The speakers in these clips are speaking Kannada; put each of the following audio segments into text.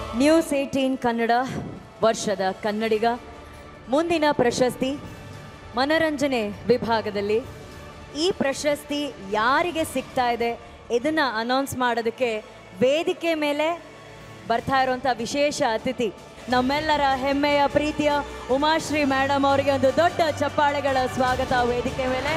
ನ್ಯೂಸ್ ಏಯ್ಟೀನ್ ಕನ್ನಡ ವರ್ಷದ ಕನ್ನಡಿಗ ಮುಂದಿನ ಪ್ರಶಸ್ತಿ ಮನರಂಜನೆ ವಿಭಾಗದಲ್ಲಿ ಈ ಪ್ರಶಸ್ತಿ ಯಾರಿಗೆ ಸಿಗ್ತಾ ಇದೆ ಇದನ್ನು ಅನೌನ್ಸ್ ಮಾಡೋದಕ್ಕೆ ವೇದಿಕೆ ಮೇಲೆ ಬರ್ತಾ ಇರುವಂಥ ವಿಶೇಷ ಅತಿಥಿ ನಮ್ಮೆಲ್ಲರ ಹೆಮ್ಮೆಯ ಪ್ರೀತಿಯ ಉಮಾಶ್ರೀ ಮೇಡಮ್ ಅವರಿಗೆ ಒಂದು ದೊಡ್ಡ ಚಪ್ಪಾಳೆಗಳ ಸ್ವಾಗತ ವೇದಿಕೆ ಮೇಲೆ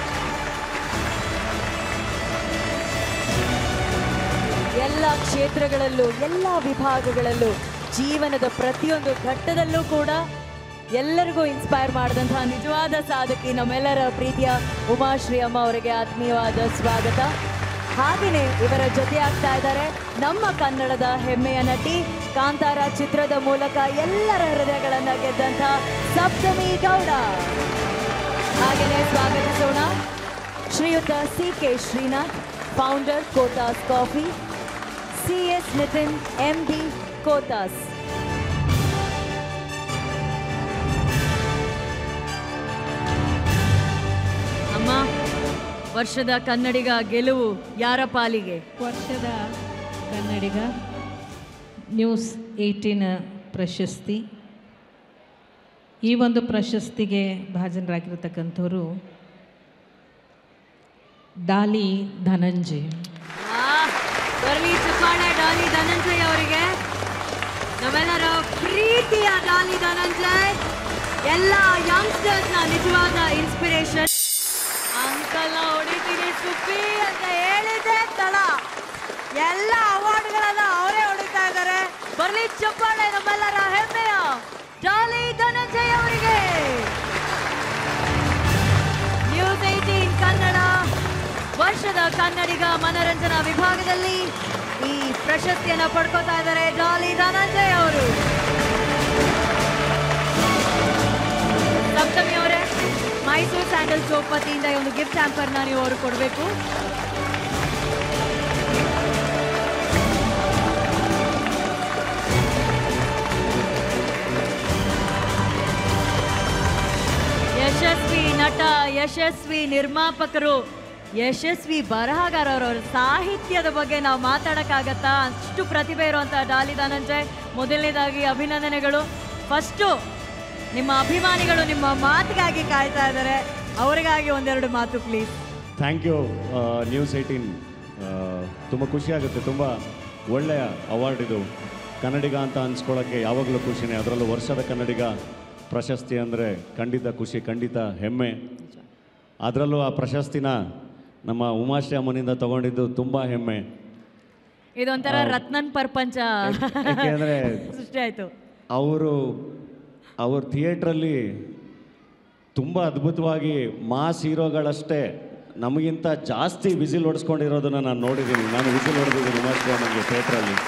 ಎಲ್ಲ ಕ್ಷೇತ್ರಗಳಲ್ಲೂ ಎಲ್ಲ ವಿಭಾಗಗಳಲ್ಲೂ ಜೀವನದ ಪ್ರತಿಯೊಂದು ಘಟ್ಟದಲ್ಲೂ ಕೂಡ ಎಲ್ಲರಿಗೂ ಇನ್ಸ್ಪೈರ್ ಮಾಡಿದಂತಹ ನಿಜವಾದ ಸಾಧಕಿ ನಮ್ಮೆಲ್ಲರ ಪ್ರೀತಿಯ ಉಮಾಶ್ರೀ ಅಮ್ಮ ಅವರಿಗೆ ಆತ್ಮೀಯವಾದ ಸ್ವಾಗತ ಹಾಗೆಯೇ ಇವರ ಜೊತೆ ಆಗ್ತಾ ಇದ್ದಾರೆ ನಮ್ಮ ಕನ್ನಡದ ಹೆಮ್ಮೆಯ ನಟಿ ಕಾಂತಾರ ಚಿತ್ರದ ಮೂಲಕ ಎಲ್ಲರ ಹೃದಯಗಳನ್ನು ಗೆದ್ದಂಥ ಸಪ್ತಮಿ ಗೌಡ ಹಾಗೆಯೇ ಸ್ವಾಗತಿಸೋಣ ಶ್ರೀಯುತ C K Srinath founder Kothas coffee C S Nitin M D Kothas ಅಮ್ಮ ವರ್ಷದ ಕನ್ನಡಿಗ ಗೆಲುವು ಯಾರ ಪಾಲಿಗೆ ವರ್ಷದ ಕನ್ನಡಿಗ ನ್ಯೂಸ್ ಏಯ್ಟೀನ್ ಪ್ರಶಸ್ತಿ ಈ ಒಂದು ಪ್ರಶಸ್ತಿಗೆ ಭಾಜನರಾಗಿರ್ತಕ್ಕಂಥವರು ಡಾಲಿ ಧನಂಜಯ್ ಬರಲಿ ಚಪ್ಪಾಳೆ ಡಾಲಿ ಧನಂಜಯ್ ಅವರಿಗೆ ನಮ್ಮೆಲ್ಲರ ಪ್ರೀತಿಯ ಡಾಲಿ ಧನಂಜಯ್ ಎಲ್ಲ ಯಂಗ್ಸ್ಟರ್ಸ್ನ ನಿಜವಾದ ಇನ್ಸ್ಪಿರೇಷನ್ ಅಂಕಲ್ನ ಹೊಡಿತೀನಿ ಸುಪ್ಪಿ ಅಂತ ಹೇಳಿದ್ದೆ ತಡ ಎಲ್ಲ ಅವಾರ್ಡ್ಗಳನ್ನ ಅವರೇ ಹೊಡಿತಾ ಇದ್ದಾರೆ ಬರ್ಲಿ ಚಪ್ಪಾಳೆ ನಮ್ಮೆಲ್ಲರ ಹೆಮ್ಮೆಯ ಡಾಲಿ ಧನಂಜಯ್ ಅವರಿಗೆ ನ್ಯೂಸ್ ಏಟೀನ್ ಕನ್ನಡ ವರ್ಷದ ಕನ್ನಡಿಗ ಮನರಂಜನಾ ವಿಭಾಗದಲ್ಲಿ ಈ ಪ್ರಶಸ್ತಿಯನ್ನ ಪಡ್ಕೋತಾ ಇದ್ದಾರೆ ಡಾಲಿ ಧನಂಜಯ್ ಅವರು ಸಪ್ತಮಿ ಅವರೇ ಮೈಸೂರು ಸ್ಯಾಂಡಲ್ ಸೋಪ್ ವತಿಯಿಂದ ಈ ಒಂದು ಗಿಫ್ಟ್ ಹ್ಯಾಂಪರ್ನ ನೀವು ಅವರು ಕೊಡಬೇಕು ಯಶಸ್ವಿ ನಟ ಯಶಸ್ವಿ ನಿರ್ಮಾಪಕರು ಯಶಸ್ವಿ ಬರಹಗಾರರವರು ಸಾಹಿತ್ಯದ ಬಗ್ಗೆ ನಾವು ಮಾತಾಡೋಕ್ಕಾಗತ್ತಾ ಅಷ್ಟು ಪ್ರತಿಭೆ ಇರುವಂಥ ಡಾಲಿ ಧನಂಜಯ್ ಮೊದಲನೇದಾಗಿ ಅಭಿನಂದನೆಗಳು ಫಸ್ಟು ನಿಮ್ಮ ಅಭಿಮಾನಿಗಳು ನಿಮ್ಮ ಮಾತಿಗಾಗಿ ಕಾಯ್ತಾ ಇದ್ದಾರೆ ಅವರಿಗಾಗಿ ಒಂದೆರಡು ಮಾತು please thank you news eighteen ತುಂಬ ಖುಷಿಯಾಗುತ್ತೆ ತುಂಬ ಒಳ್ಳೆಯ ಅವಾರ್ಡ್ ಇದು ಕನ್ನಡಿಗ ಅಂತ ಅನ್ಸ್ಕೊಳ್ಳೋಕ್ಕೆ ಯಾವಾಗಲೂ ಖುಷಿನೇ ಅದರಲ್ಲೂ ವರ್ಷದ ಕನ್ನಡಿಗ ಪ್ರಶಸ್ತಿ ಅಂದರೆ ಖಂಡಿತ ಖುಷಿ ಖಂಡಿತ ಹೆಮ್ಮೆ ಅದರಲ್ಲೂ ಆ ಪ್ರಶಸ್ತಿನ ನಮ್ಮ ಉಮಾಶ್ರೀ ಅಮ್ಮನಿಂದ ತಗೊಂಡಿದ್ದು ತುಂಬ ಹೆಮ್ಮೆ ಇದೊಂಥರ ರತ್ನನ್ ಪ್ರಪಂಚ ಯಾಕೆಂದರೆ ಸೃಷ್ಟಿ ಆಯ್ತು ಅವರು ಅವ್ರ ಥಿಯೇಟ್ರಲ್ಲಿ ತುಂಬ ಅದ್ಭುತವಾಗಿ ಮಾಸ್ ಹೀರೋಗಳಷ್ಟೇ ನಮಗಿಂತ ಜಾಸ್ತಿ ವಿಸಿಲ್ ಹೊಡೆಸ್ಕೊಂಡಿರೋದನ್ನು ನಾನು ನೋಡಿದ್ದೀನಿ ನಾನು ವಿಸಿಲ್ ಹೊಡೆದಿದ್ದೀನಿ ಉಮಾಶ್ರೀ ಅಮ್ಮನಿಗೆ ಥಿಯೇಟ್ರಲ್ಲಿ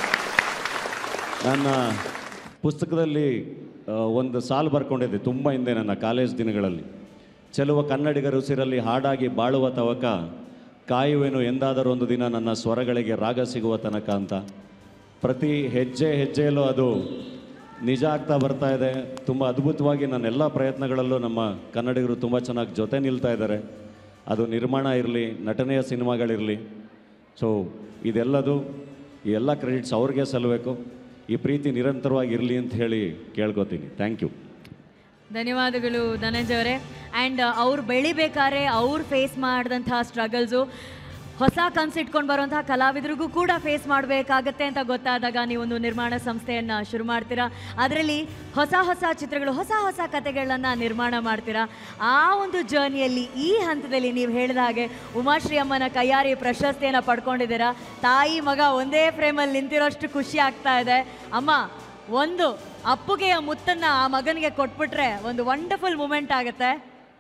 ನನ್ನ ಪುಸ್ತಕದಲ್ಲಿ ಆ, ಒಂದು ಸಾಲು ಬರ್ಕೊಂಡಿದ್ದೆ ತುಂಬ ಹಿಂದೆ ನನ್ನ ಕಾಲೇಜ್ ದಿನಗಳಲ್ಲಿ ಚೆಲುವ ಕನ್ನಡಿಗರ ಉಸಿರಲ್ಲಿ ಹಾಡಾಗಿ ಬಾಳುವ ತವಕ ಕಾಯುವೆನು ಎಂದಾದರೂ ಒಂದು ದಿನ ನನ್ನ ಸ್ವರಗಳಿಗೆ ರಾಗ ಸಿಗುವ ತನಕ ಅಂತ ಪ್ರತಿ ಹೆಜ್ಜೆ ಹೆಜ್ಜೆಯಲ್ಲೂ ಅದು ನಿಜ ಆಗ್ತಾ ಬರ್ತಾ ಇದೆ ತುಂಬ ಅದ್ಭುತವಾಗಿ ನನ್ನ ಎಲ್ಲ ಪ್ರಯತ್ನಗಳಲ್ಲೂ ನಮ್ಮ ಕನ್ನಡಿಗರು ತುಂಬ ಚೆನ್ನಾಗಿ ಜೊತೆ ನಿಲ್ತಾ ಇದ್ದಾರೆ ಅದು ನಿರ್ಮಾಣ ಇರಲಿ ನಟನೆಯ ಸಿನಿಮಾಗಳಿರಲಿ ಸೊ ಇದೆಲ್ಲದು ಈ ಎಲ್ಲ ಕ್ರೆಡಿಟ್ಸ್ ಅವ್ರಿಗೆ ಸಲ್ಲಬೇಕು ಈ ಪ್ರೀತಿ ನಿರಂತರವಾಗಿ ಇರಲಿ ಅಂತ ಹೇಳಿ ಕೇಳ್ಕೊತೀನಿ ಥ್ಯಾಂಕ್ ಯು ಧನ್ಯವಾದಗಳು ಧನಂಜಯ ಅವರೇ ಆ್ಯಂಡ್ ಅವ್ರು ಬೆಳಿಬೇಕಾದ್ರೆ ಅವ್ರು ಫೇಸ್ ಮಾಡಿದಂತಹ ಸ್ಟ್ರಗಲ್ಸು ಹೊಸ ಕನಸು ಇಟ್ಕೊಂಡು ಬರುವಂತಹ ಕಲಾವಿದರಿಗೂ ಕೂಡ ಫೇಸ್ ಮಾಡಬೇಕಾಗತ್ತೆ ಅಂತ ಗೊತ್ತಾದಾಗ ನೀವೊಂದು ನಿರ್ಮಾಣ ಸಂಸ್ಥೆಯನ್ನು ಶುರು ಮಾಡ್ತೀರಾ ಅದರಲ್ಲಿ ಹೊಸ ಹೊಸ ಚಿತ್ರಗಳು ಹೊಸ ಹೊಸ ಕತೆಗಳನ್ನ ನಿರ್ಮಾಣ ಮಾಡ್ತೀರಾ ಆ ಒಂದು ಜರ್ನಿಯಲ್ಲಿ ಈ ಹಂತದಲ್ಲಿ ನೀವು ಹೇಳಿದ ಹಾಗೆ ಉಮಾಶ್ರೀ ಅಮ್ಮನ ಕೈಯಾರಿ ಪ್ರಶಸ್ತಿಯನ್ನು ಪಡ್ಕೊಂಡಿದ್ದೀರಾ ತಾಯಿ ಮಗ ಒಂದೇ ಫ್ರೇಮಲ್ಲಿ ನಿಂತಿರೋಷ್ಟು ಖುಷಿ ಆಗ್ತಾ ಇದೆ ಅಮ್ಮ ಒಂದು ಅಪ್ಪುಗೆಯ ಮುತ್ತನ್ನ ಆ ಮಗನಿಗೆ ಕೊಟ್ಬಿಟ್ರೆ ಒಂದು ವಂಡರ್ಫುಲ್ ಮೂಮೆಂಟ್ ಆಗುತ್ತೆ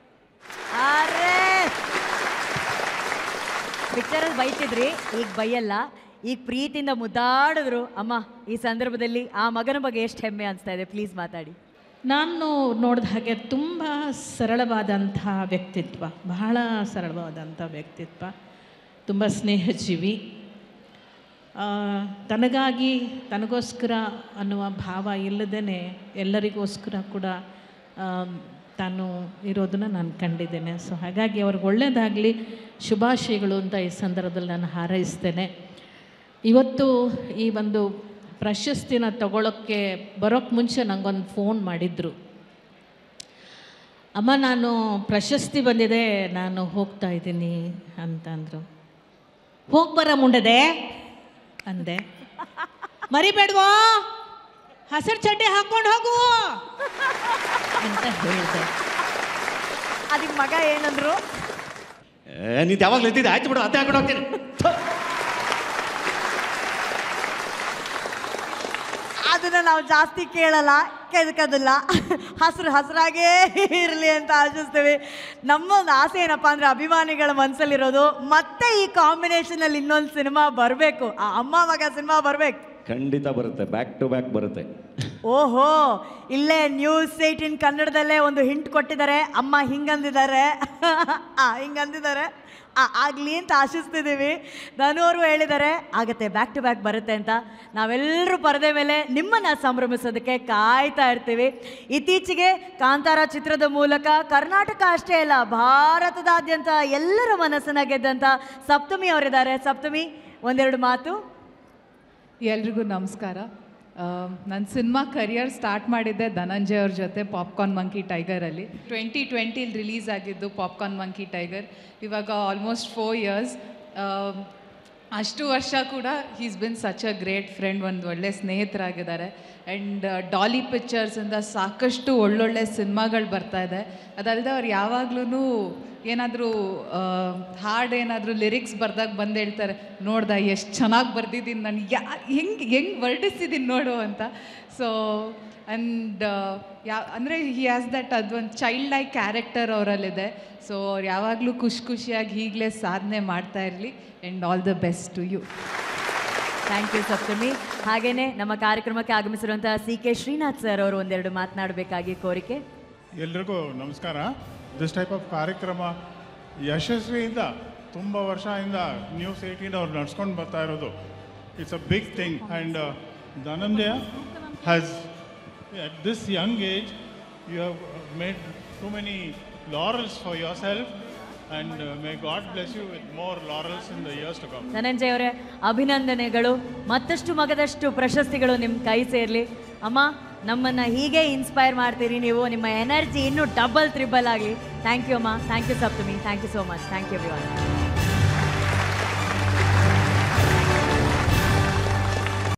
ಅರೇ ಪಿಕ್ಚರಲ್ಲಿ ಬೈತಿದ್ರಿ ಈಗ ಬೈಯಲ್ಲ ಈಗ ಪ್ರೀತಿಯಿಂದ ಮುದ್ದಾಡಿದ್ರು ಅಮ್ಮ ಈ ಸಂದರ್ಭದಲ್ಲಿ ಆ ಮಗನ ಬಗ್ಗೆ ಎಷ್ಟು ಹೆಮ್ಮೆ ಅನಿಸ್ತಾ ಇದೆ ಪ್ಲೀಸ್ ಮಾತಾಡಿ ನಾನು ನೋಡಿದ ಹಾಗೆ ತುಂಬ ಸರಳವಾದಂಥ ವ್ಯಕ್ತಿತ್ವ ಬಹಳ ಸರಳವಾದಂಥ ವ್ಯಕ್ತಿತ್ವ ತುಂಬ ಸ್ನೇಹಜೀವಿ ಆ, ತನಗಾಗಿ ತನಗೋಸ್ಕರ ಅನ್ನುವ ಭಾವ ಇಲ್ಲದೇ ಎಲ್ಲರಿಗೋಸ್ಕರ ಕೂಡ ಆ, ತಾನು ಇರೋದನ್ನು ನಾನು ಕಂಡಿದ್ದೇನೆ ಸೊ ಹಾಗಾಗಿ ಅವ್ರಿಗೆ ಒಳ್ಳೆಯದಾಗಲಿ ಶುಭಾಶಯಗಳು ಅಂತ ಈ ಸಂದರ್ಭದಲ್ಲಿ ನಾನು ಹಾರೈಸ್ತೇನೆ ಇವತ್ತು ಈ ಒಂದು ಪ್ರಶಸ್ತಿನ ತಗೊಳ್ಳೋಕ್ಕೆ ಬರೋಕ್ಕೆ ಮುಂಚೆ ನನಗೊಂದು ಫೋನ್ ಮಾಡಿದರು ಅಮ್ಮ ನಾನು ಪ್ರಶಸ್ತಿ ಬಂದಿದೆ ನಾನು ಹೋಗ್ತಾ ಇದ್ದೀನಿ ಅಂತಂದರು ಹೋಗಿ ಬರ ಮುಂಡದೆ ಅಂದೆ ಮರಿಬೇಡ್ವೋ ಹಸಿರು ಚಡ್ಡಿ ಹಾಕ್ಕೊಂಡು ಹೋಗು ಅಂತ ಹೇಳಿದೆ ಅದಕ್ಕೆ ಮಗ ಏನಂದ್ರು ಏ ನೀನು ಯಾವಾಗಲೂ ಇದ್ದಿದ್ದೆ ಆಯ್ತು ಬಿಡು ಅತ್ತೆ ಹಾಕೊಂಡು ಹೋಗ್ತೀನಿ ಥು. ಅದನ್ನ ನಾವು ಜಾಸ್ತಿ ಕೇಳಲ್ಲ ಕೆದಕೋದಿಲ್ಲ ಹಸಿರು ಹಸಿರಾಗೇ ಇರಲಿ ಅಂತ ಆಶಿಸ್ತೀವಿ ನಮ್ಮೊಂದು ಆಸೆ ಏನಪ್ಪ ಅಂದರೆ ಅಭಿಮಾನಿಗಳ ಮನಸ್ಸಲ್ಲಿರೋದು ಮತ್ತೆ ಈ ಕಾಂಬಿನೇಷನಲ್ಲಿ ಇನ್ನೊಂದು ಸಿನಿಮಾ ಬರಬೇಕು ಆ ಅಮ್ಮ ಮಗ ಸಿನಿಮಾ ಬರಬೇಕು ಖಂಡಿತ ಬರುತ್ತೆ ಬ್ಯಾಕ್ ಟು ಬ್ಯಾಕ್ ಬರುತ್ತೆ ಓಹೋ ಇಲ್ಲೇ ನ್ಯೂಸ್ ಏಯ್ಟೀನ್ ಕನ್ನಡದಲ್ಲೇ ಒಂದು ಹಿಂಟ್ ಕೊಟ್ಟಿದ್ದಾರೆ ಅಮ್ಮ ಹಿಂಗಂದಿದ್ದಾರೆ ಆ ಹಿಂಗಂದಿದ್ದಾರೆ ಆ ಆಗಲಿ ಅಂತ ಆಶಿಸ್ತಿದ್ದೀವಿ ಧನು ಅವರು ಹೇಳಿದ್ದಾರೆ ಆಗತ್ತೆ ಬ್ಯಾಕ್ ಟು ಬ್ಯಾಕ್ ಬರುತ್ತೆ ಅಂತ ನಾವೆಲ್ಲರೂ ಪರದೆ ಮೇಲೆ ನಿಮ್ಮನ್ನು ಸಂಭ್ರಮಿಸೋದಕ್ಕೆ ಕಾಯ್ತಾ ಇರ್ತೀವಿ ಇತ್ತೀಚೆಗೆ ಕಾಂತಾರ ಚಿತ್ರದ ಮೂಲಕ ಕರ್ನಾಟಕ ಅಷ್ಟೇ ಅಲ್ಲ ಭಾರತದಾದ್ಯಂತ ಎಲ್ಲರ ಮನಸ್ಸನ್ನ ಗೆದ್ದಂಥ ಸಪ್ತಮಿ ಅವರಿದ್ದಾರೆ ಸಪ್ತಮಿ ಒಂದೆರಡು ಮಾತು ಎಲ್ರಿಗೂ ನಮಸ್ಕಾರ ನನ್ನ ಸಿನಿಮಾ ಕರಿಯರ್ ಸ್ಟಾರ್ಟ್ ಮಾಡಿದ್ದೆ ಧನಂಜಯ್ ಅವ್ರ ಜೊತೆ ಪಾಪ್ಕಾರ್ನ್ ಮಂಕಿ ಟೈಗರಲ್ಲಿ ಟ್ವೆಂಟಿ ಟ್ವೆಂಟಿಲಿ ರಿಲೀಸ್ ಆಗಿದ್ದು ಪಾಪ್ಕಾರ್ನ್ ಮಂಕಿ ಟೈಗರ್ ಇವಾಗ ಆಲ್ಮೋಸ್ಟ್ ಫೋರ್ ಇಯರ್ಸ್ ಅಷ್ಟು ವರ್ಷ ಕೂಡ he's been such a great friend ಒಂದು ಒಳ್ಳೆ ಸ್ನೇಹಿತರಾಗಿದ್ದಾರೆ ಆ್ಯಂಡ್ ಡಾಲಿ ಪಿಕ್ಚರ್ಸಿಂದ ಸಾಕಷ್ಟು ಒಳ್ಳೊಳ್ಳೆ ಸಿನಿಮಾಗಳು ಬರ್ತಾ ಇದೆ ಅದಲ್ಲದೆ ಅವ್ರು ಯಾವಾಗ್ಲೂ ಏನಾದರೂ ಹಾಡು ಏನಾದರೂ ಲಿರಿಕ್ಸ್ ಬರ್ದಾಗ ಬಂದು ಹೇಳ್ತಾರೆ ನೋಡ್ದ ಎಷ್ಟು ಚೆನ್ನಾಗಿ ಬರ್ದಿದ್ದೀನಿ ನಾನು ಯಾ ಹೆಂಗೆ ಹೆಂಗೆ ವರ್ಡಿಸಿದ್ದೀನಿ ನೋಡು ಅಂತ ಸೊ ಆ್ಯಂಡ್ ಯಾ ಅಂದರೆ ಹಿ ಹ್ಯಾಸ್ ದಟ್ ಅದೊಂದು ಚೈಲ್ಡ್ ಲೈಕ್ ಕ್ಯಾರೆಕ್ಟರ್ ಅವರಲ್ಲಿದೆ ಸೊ ಅವ್ರು ಯಾವಾಗಲೂ ಖುಷಿ ಖುಷಿಯಾಗಿ ಈಗಲೇ ಸಾಧನೆ ಮಾಡ್ತಾ ಇರಲಿ and all the best to you thank you Saptami ಹಾಗೇನೆ ನಮ್ಮ ಕಾರ್ಯಕ್ರಮಕ್ಕೆ ಆಗಮಿಸಿರುವಂತಹ ಸಿ ಕೆ ಶ್ರೀನಾಥ್ ಸರ್ ಅವರು ಒಂದೆರಡು ಮಾತನಾಡಬೇಕಾಗಿ ಕೋರಿಕೆ ಎಲ್ರಿಗೂ ನಮಸ್ಕಾರ ದಿಸ್ ಟೈಪ್ ಆಫ್ ಕಾರ್ಯಕ್ರಮ ಯಶಸ್ವಿಯಿಂದ ತುಂಬ ವರ್ಷದಿಂದ ನ್ಯೂಸ್ ಏಯ್ಟೀನ್ ಅವ್ರು ನಡ್ಸ್ಕೊಂಡು ಬರ್ತಾ ಇರೋದು it's a big thing and Dhananjaya has at this young age you have made too many laurels for yourself and uh, may God bless you with more laurels in the years to come. Dhananjaya ಅವರೇ ಅಭಿನಂದನೆಗಳು ಮತ್ತಷ್ಟು ಮಗದಷ್ಟು ಪ್ರಶಸ್ತಿಗಳು ನಿಮ್ಮ ಕೈ ಸೇರಲಿ ಅಮ್ಮ ನಮ್ಮನ್ನು ಹೀಗೆ ಇನ್ಸ್ಪೈರ್ ಮಾಡ್ತೀರಿ ನೀವು ನಿಮ್ಮ ಎನರ್ಜಿ ಇನ್ನೂ ಡಬಲ್ ತ್ರಿಬಲ್ ಆಗಲಿ ಥ್ಯಾಂಕ್ ಯು ಅಮ್ಮ thank you Saptami thank you so much thank you every